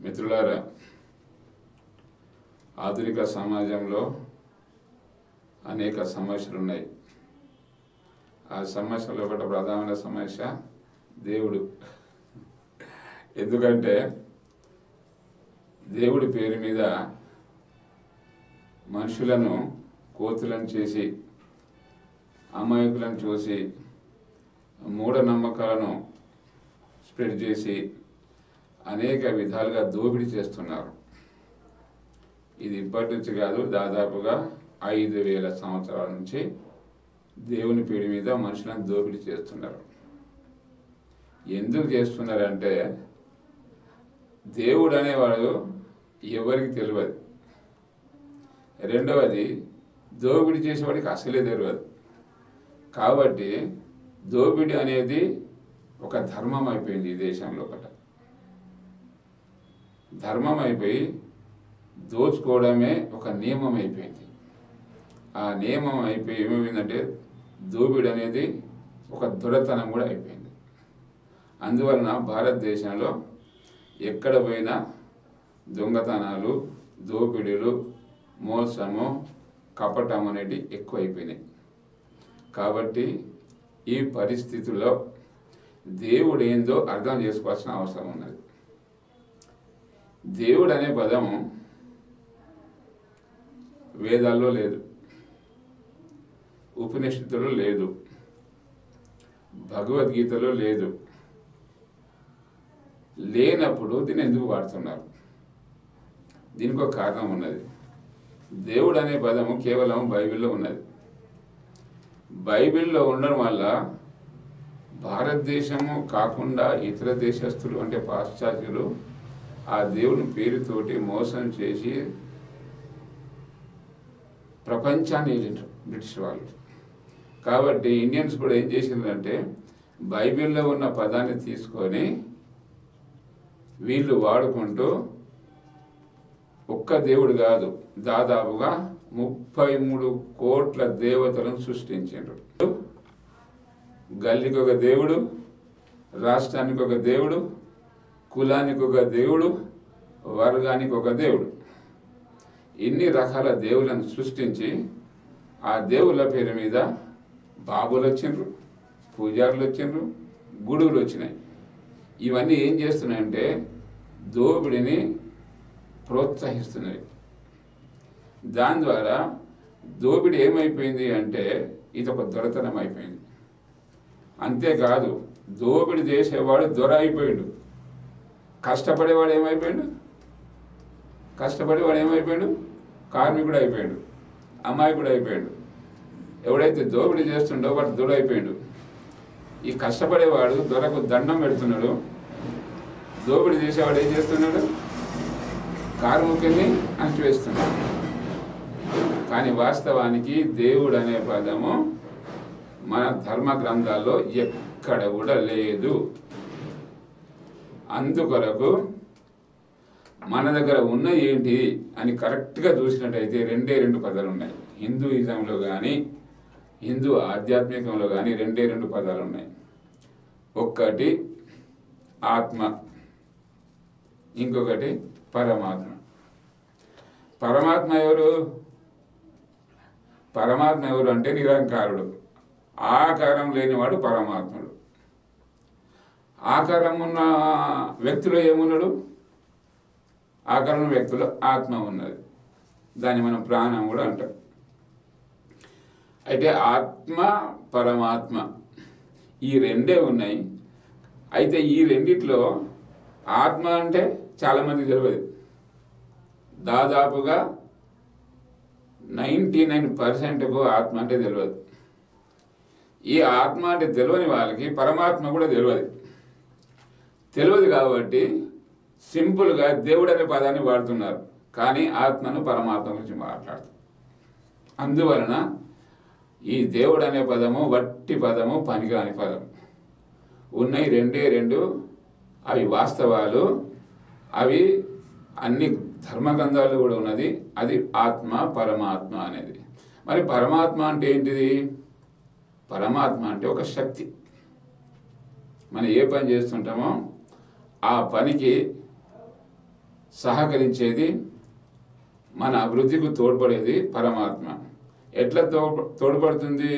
మిత్రులారా ఆధునిక సమాజంలో అనేక సమస్యలు ఉన్నాయి ఆ సమస్యలో ఒకటి ప్రధానమైన సమస్య దేవుడు ఎందుకంటే దేవుడి పేరు మీద మనుషులను కోతులను చేసి అమాయకులను చూసి మూఢనమ్మకాలను స్ప్రెడ్ చేసి అనేక విధాలుగా దోపిడీ చేస్తున్నారు ఇది ఇప్పటి నుంచి కాదు దాదాపుగా ఐదు వేల సంవత్సరాల నుంచి దేవుని పీడి మీద మనుషులను దోపిడీ చేస్తున్నారు ఎందుకు చేస్తున్నారంటే దేవుడు అనేవాడు ఎవరికి తెలియదు రెండవది దోపిడీ చేసేవాడికి అసలే తెలియదు కాబట్టి దోపిడీ అనేది ఒక ధర్మం అయిపోయింది ఈ దేశంలో ఒకట ధర్మం అయిపోయి దోచుకోవడమే ఒక నియమం అయిపోయింది ఆ నియమం అయిపోయి ఏమైందంటే దోపిడీ అనేది ఒక దొరతనం కూడా అయిపోయింది అందువలన భారతదేశంలో ఎక్కడ పోయినా దొంగతనాలు దోపిడీలు మోసము కపటం అనేవి ఎక్కువ అయిపోయినాయి కాబట్టి ఈ పరిస్థితుల్లో దేవుడు ఏందో అర్థం చేసుకోవాల్సిన అవసరం ఉన్నది దేవుడు అనే పదం వేదాల్లో లేదు ఉపనిషత్తులో లేదు భగవద్గీతలో లేదు లేనప్పుడు దీన్ని ఎందుకు వాడుతున్నారు దీనికి ఒక కారణం ఉన్నది దేవుడు అనే పదము కేవలం బైబిల్లో ఉన్నది బైబిల్లో ఉండడం వల్ల భారతదేశము కాకుండా ఇతర దేశస్తులు అంటే పాశ్చాత్యులు ఆ దేవుని పేరుతోటి మోసం చేసి ప్రపంచాన్ని ఏలిండ్రు బ్రిటిష్ వాళ్ళు కాబట్టి ఇండియన్స్ కూడా ఏం చేసిందంటే బైబిల్లో ఉన్న పదాన్ని తీసుకొని వీళ్ళు వాడుకుంటూ ఒక్క దేవుడు కాదు దాదాపుగా ముప్పై మూడు కోట్ల దేవతలను సృష్టించారు గల్లీకి ఒక దేవుడు రాష్ట్రానికి ఒక దేవుడు కులానికి ఒక దేవుడు వర్గానికి ఒక దేవుడు ఇన్ని రకాల దేవులను సృష్టించి ఆ దేవుళ్ళ పేరు మీద బాబులు వచ్చిండ్రు పూజారులు వచ్చిండ్రు గుడువులు వచ్చినాయి ఇవన్నీ ఏం చేస్తున్నాయంటే దోపిడిని ప్రోత్సహిస్తున్నాయి దాని ద్వారా దోపిడి ఏమైపోయింది అంటే ఇది ఒక దొరతనం అయిపోయింది అంతేకాదు దోపిడి చేసేవాడు దొర అయిపోయాడు కష్టపడేవాడు ఏమైపోయాడు కష్టపడేవాడు ఏమైపోయాడు కార్మికుడు అయిపోయాడు అమాయకుడు అయిపోయాడు ఎవడైతే దోపిడీ చేస్తుండో వాడు దొర అయిపోయాడు ఈ కష్టపడేవాడు దొరకు దండం పెడుతున్నాడు దోపిడీ చేసేవాడు ఏం చేస్తున్నాడు కార్మికుల్ని అణచివేస్తున్నాడు కానీ వాస్తవానికి దేవుడు అనే పదము మన ధర్మ గ్రంథాల్లో ఎక్కడ కూడా లేదు అందుకొరకు మన దగ్గర ఉన్న ఏంటి అని కరెక్ట్గా చూసినట్టయితే రెండే రెండు పదాలు ఉన్నాయి హిందూయిజంలో కానీ హిందూ ఆధ్యాత్మికంలో కానీ రెండే రెండు పదాలు ఉన్నాయి ఒక్కటి ఆత్మ ఇంకొకటి పరమాత్మ పరమాత్మ ఎవరు పరమాత్మ ఎవరు అంటే నిరంకారుడు ఆకారం లేనివాడు పరమాత్ముడు ఆకారం ఉన్న వ్యక్తిలో ఏమున్నాడు ఆకారం వ్యక్తిలో ఆత్మ ఉన్నది దాన్ని మనం ప్రాణం కూడా అంటాం అయితే ఆత్మ పరమాత్మ ఈ రెండే ఉన్నాయి అయితే ఈ రెండిట్లో ఆత్మ అంటే చాలామంది తెలియదు దాదాపుగా నైంటీ నైన్ పర్సెంట్కు ఆత్మ అంటే తెలియదు ఈ ఆత్మ అంటే తెలియని వాళ్ళకి పరమాత్మ కూడా తెలియదు తెలియదు కాబట్టి సింపుల్గా దేవుడు అనే పదాన్ని వాడుతున్నారు కానీ ఆత్మను పరమాత్మ గురించి మాట్లాడుతారు అందువలన ఈ దేవుడు అనే పదము వట్టి పదము పనికిరాని పదం ఉన్నాయి రెండే రెండు అవి వాస్తవాలు అవి అన్ని ధర్మగ్రంథాలు కూడా ఉన్నది అది ఆత్మ పరమాత్మ అనేది మరి పరమాత్మ అంటే ఏంటిది పరమాత్మ అంటే ఒక శక్తి మనం ఏ పని చేస్తుంటామో ఆ పనికి సహకరించేది మన అభివృద్ధికి తోడ్పడేది పరమాత్మ ఎట్లా తో తోడ్పడుతుంది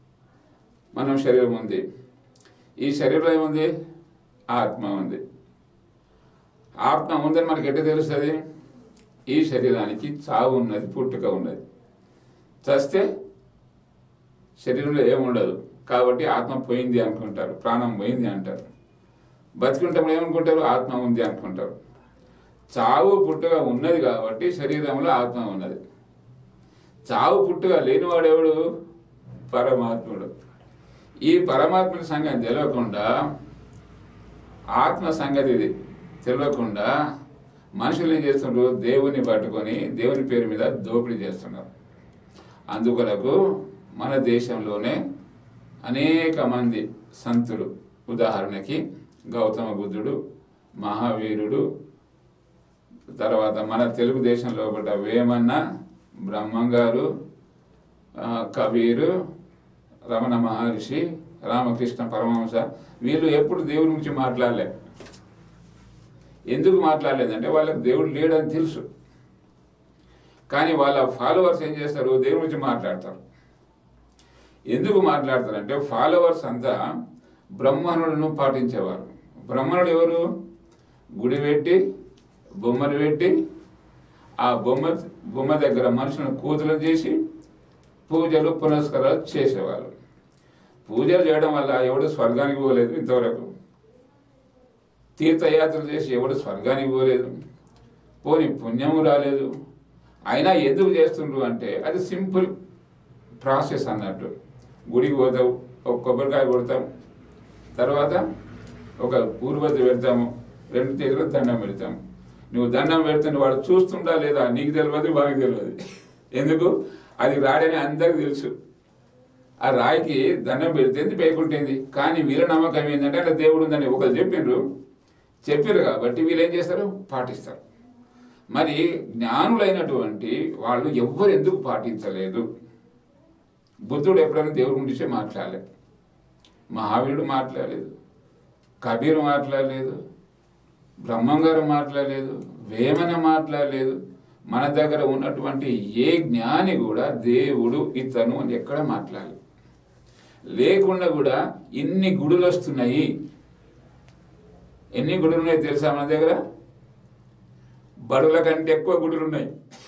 మనం శరీరం ఉంది ఈ శరీరంలో ఏముంది ఆత్మ ఉంది ఆత్మ ఉందని మనకి ఎట్లా తెలుస్తుంది ఈ శరీరానికి చావు ఉన్నది పుట్టుక ఉన్నది చస్తే శరీరంలో ఏముండదు కాబట్టి ఆత్మ పోయింది అనుకుంటారు ప్రాణం పోయింది అంటారు బతికుంటప్పుడు ఏమనుకుంటారు ఆత్మ ఉంది అనుకుంటారు చావు పుట్టుక ఉన్నది కాబట్టి శరీరంలో ఆత్మ ఉన్నది చావు పుట్టుక లేనివాడెవడు పరమాత్ముడు ఈ పరమాత్ముడి సంగతి తెలియకుండా ఆత్మ సంగతి ఇది తెలియకుండా మనుషులు ఏం చేస్తుండ్రు దేవుని పట్టుకొని దేవుని పేరు మీద దోపిడీ చేస్తున్నారు అందుకొరకు మన దేశంలోనే అనేక మంది సంతులు ఉదాహరణకి గౌతమ బుద్ధుడు మహావీరుడు తర్వాత మన తెలుగుదేశం లోపల వేమన్న బ్రహ్మంగారు ఆ, కబీరు రమణ మహర్షి రామకృష్ణ పరమహంస వీళ్ళు ఎప్పుడు దేవుడి గురించి మాట్లాడలే ఎందుకు మాట్లాడలేదంటే వాళ్ళకి దేవుడు లేడని తెలుసు కానీ వాళ్ళ ఫాలోవర్స్ ఏం చేస్తారు దేవుడి గురించి మాట్లాడతారు ఎందుకు మాట్లాడతారంటే ఫాలోవర్స్ అంతా బ్రహ్మణులను పాటించేవారు బ్రహ్మణుడు ఎవరు గుడి పెట్టి బొమ్మను పెట్టి ఆ బొమ్మ బొమ్మ దగ్గర మనుషులను కూతురు చేసి పూజలు పునస్కారాలు చేసేవాళ్ళు పూజలు చేయడం వల్ల ఎవడు స్వర్గానికి పోలేదు ఇంతవరకు తీర్థయాత్రలు చేసి ఎవడు స్వర్గానికి పోలేదు పోని పుణ్యము రాలేదు అయినా ఎందుకు చేస్తుండ్రు అంటే అది సింపుల్ ప్రాసెస్ అన్నట్టు గుడికి పోతావు ఒక కొబ్బరికాయ కొడతాం తర్వాత ఒక ఊరుబతి పెడతాము రెండు చేతులు దండం పెడతాము నువ్వు దండం పెడుతుంటే వాడు చూస్తుండా లేదా నీకు తెలియదు వాడికి తెలియదు ఎందుకు అది రాడని అందరికి తెలుసు ఆ రాయికి దండం పెడితే పేకుంటేంది కానీ వీళ్ళ నమ్మకం ఏంటంటే అక్కడ దేవుడు ఉందని ఒకరు చెప్పిండ్రు చెప్పారు కాబట్టి వీళ్ళు ఏం చేస్తారు పాటిస్తారు మరి జ్ఞానులైనటువంటి వాళ్ళు ఎవ్వరు ఎందుకు పాటించలేదు బుద్ధుడు ఎప్పుడైనా దేవుడి గురించి మాట్లాడలేదు మహావీరుడు మాట్లాడలేదు కబీర్ మాట్లాడలేదు బ్రహ్మంగారు మాట్లాడలేదు వేమన మాట్లాడలేదు మన దగ్గర ఉన్నటువంటి ఏ జ్ఞాని కూడా దేవుడు ఇతను అని ఎక్కడ మాట్లాడలేదు లేకుండా కూడా ఇన్ని గుడులు వస్తున్నాయి ఎన్ని గుడులు ఉన్నాయి తెలుసా మన దగ్గర బడుల కంటే ఎక్కువ గుడులు ఉన్నాయి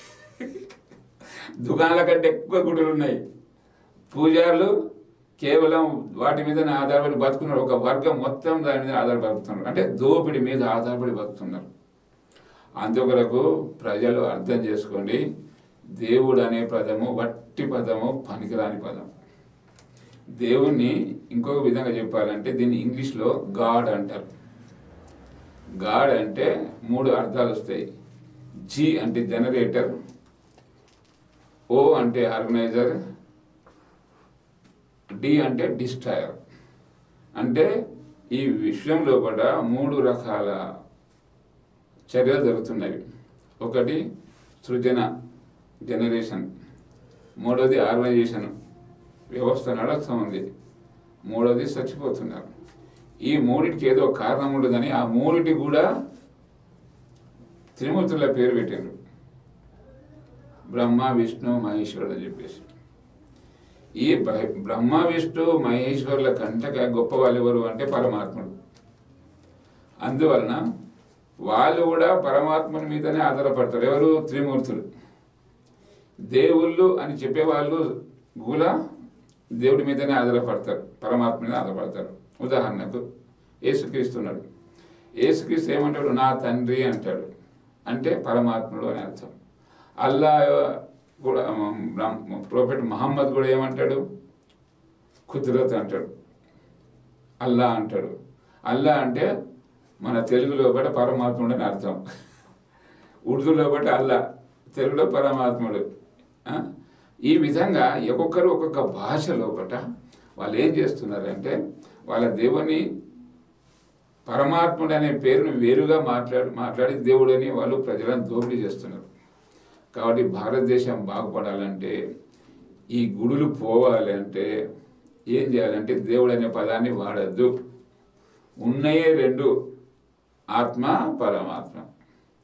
దుకాణాల కంటే ఎక్కువ గుడులు ఉన్నాయి పూజారులు కేవలం వాటి మీదనే ఆధారపడి బతుకున్నారు ఒక వర్గం మొత్తం దాని మీద ఆధారపడి బతుకుతున్నారు అంటే దోపిడి మీద ఆధారపడి బతుకుతున్నారు అందుకొరకు ప్రజలు అర్థం చేసుకోండి దేవుడు అనే పదము వట్టి పదము పనికిరాని పదం దేవుణ్ణి ఇంకొక విధంగా చెప్పాలంటే దీన్ని ఇంగ్లీష్లో గాడ్ అంటారు గాడ్ అంటే మూడు అర్థాలు వస్తాయి జి అంటే జనరేటర్ ఓ అంటే ఆర్గనైజర్ డి అంటే డిస్ట్రాయర్ అంటే ఈ విశ్వం లోపల మూడు రకాల చర్యలు జరుగుతున్నవి ఒకటి సృజన జనరేషన్ మూడోది ఆర్గనైజేషన్ వ్యవస్థ నడుస్తూ ఉంది మూడోది చచ్చిపోతున్నారు ఈ మూడిటికి ఏదో కారణం ఉండదని ఆ మూడిటి కూడా త్రిమూర్తుల పేరు పెట్టారు బ్రహ్మ విష్ణు మహేశ్వరుడు అని చెప్పేసి ఈ బ్ర- బ్రహ్మ విష్ణు మహేశ్వరుల కంటక గొప్ప వాళ్ళు ఎవరు అంటే పరమాత్ముడు అందువలన వాళ్ళు కూడా పరమాత్ముని మీదనే ఆధారపడతారు ఎవరు త్రిమూర్తులు దేవుళ్ళు అని చెప్పేవాళ్ళు కూడా దేవుడి మీదనే ఆధారపడతారు పరమాత్మ మీద ఆధారపడతారు ఉదాహరణకు యేసుక్రీస్తున్నాడు యేసుక్రీస్తు ఏమంటాడు నా తండ్రి అంటాడు అంటే పరమాత్ముడు అని అర్థం అల్లా కూడా ప్రోఫెట్ మహమ్మద్ కూడా ఏమంటాడు కుదురత్ అంటాడు అల్లా అంటాడు అల్లా అంటే మన తెలుగులో బట్టి పరమాత్ముడు అని అర్థం ఉర్దూలో బట్టి అల్లా తెలుగులో పరమాత్ముడు ఆ? ఈ విధంగా ఒక్కొక్కరు ఒక్కొక్క భాష లోపట వాళ్ళు ఏం చేస్తున్నారంటే వాళ్ళ దేవుని పరమాత్ముడు అనే పేరును వేరుగా మాట్లాడి మాట్లాడి దేవుడని వాళ్ళు ప్రజలను దోపిడీ చేస్తున్నారు కాబట్టి భారతదేశం బాగుపడాలంటే ఈ గుడులు పోవాలి అంటే ఏం చేయాలంటే దేవుడు అనే పదాన్ని వాడద్దు ఉన్నయే రెండు ఆత్మ పరమాత్మ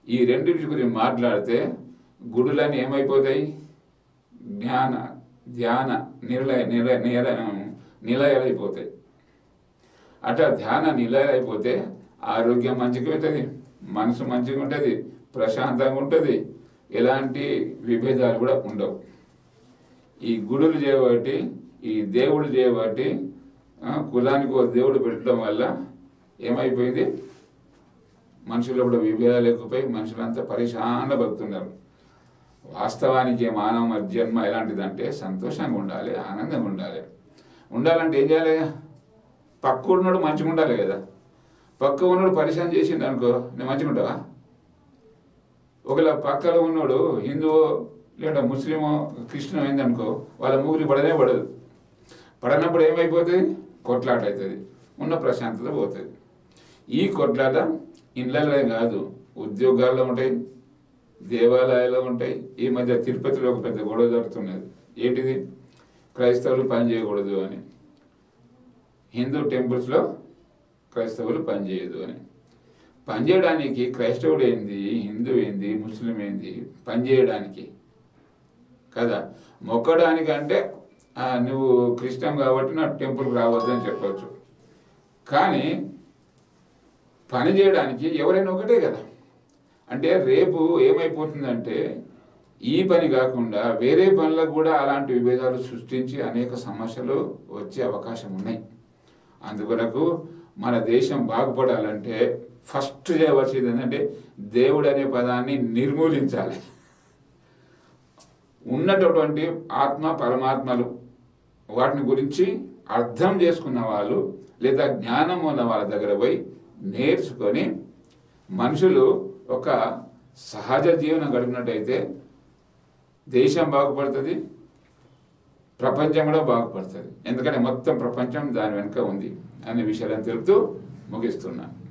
ఈ రెండింటి గురించి మాట్లాడితే గుడులన్నీ ఏమైపోతాయి జ్ఞాన ధ్యాన నిలయ నిలయ నిలయ నిలయాలైపోతాయి అట్లా ధ్యాన నిలయాలైపోతే ఆరోగ్యం మంచిగా ఉంటుంది మనసు మంచిగా ఉంటుంది ప్రశాంతంగా ఉంటుంది ఎలాంటి విభేదాలు కూడా ఉండవు ఈ గుడులు చేయబట్టి ఈ దేవుడు చేయబట్టి ఆ, కులానికి ఒక దేవుడు పెట్టడం వల్ల ఏమైపోయింది మనుషుల్లో కూడా విభేదాలు ఎక్కువై మనుషులంతా పరిశాన బతుకుతున్నారు వాస్తవానికి మానవ జన్మ ఎలాంటిదంటే సంతోషంగా ఉండాలి ఆనందంగా ఉండాలి ఉండాలంటే ఏం చేయాలి పక్క ఉన్నోడు మంచిగా ఉండాలి కదా పక్క ఉన్నోడు పరిశాన్ చేసిండు అనుకో నేను మంచిగా ఉంటావా ఒకవేళ పక్కలో ఉన్నోడు హిందువో లేదా ముస్లిమో క్రిస్టియన్ అయిందనుకో వాళ్ళ ముగ్గురి పడనే పడదు పడనప్పుడు ఏమైపోతుంది కొట్లాట అవుతుంది ఉన్న ప్రశాంతత పోతుంది ఈ కొట్లాట ఇళ్ళల్లో కాదు ఉద్యోగాల్లో ఉంటాయి దేవాలయాల్లో ఉంటాయి ఈ మధ్య తిరుపతిలో ఒక పెద్ద గొడవ జరుగుతున్నది ఏంటిది క్రైస్తవులు పని చేయకూడదు అని హిందూ టెంపుల్స్లో క్రైస్తవులు పని చేయదు అని పని చేయడానికి క్రైస్తవుడు ఏంది హిందూ ఏంది ముస్లిం ఏంది పని చేయడానికి కదా మొక్కడానికంటే ఆ, నువ్వు క్రిస్టియన్ కాబట్టి నా టెంపుల్కి రావద్దు అని చెప్పవచ్చు కానీ పని చేయడానికి ఎవరైనా ఒకటే కదా అంటే రేపు ఏమైపోతుందంటే ఈ పని కాకుండా వేరే పనులకు కూడా అలాంటి విభేదాలు సృష్టించి అనేక సమస్యలు వచ్చే అవకాశం ఉన్నాయి అందుకొరకు మన దేశం బాగుపడాలంటే ఫస్ట్ చేయవలసింది ఏంటంటే దేవుడు అనే పదాన్ని నిర్మూలించాలి ఉన్నటువంటి ఆత్మ పరమాత్మలు వాటిని గురించి అర్థం చేసుకున్న వాళ్ళు లేదా జ్ఞానం ఉన్న వాళ్ళ దగ్గర పోయి నేర్చుకొని మనుషులు ఒక సహజ జీవనం గడిపినట్టయితే దేశం బాగుపడుతుంది ప్రపంచం కూడా బాగుపడుతుంది ఎందుకంటే మొత్తం ప్రపంచం దాని వెనుక ఉంది అనే విషయాలను తెలుపుతూ ముగిస్తున్నాను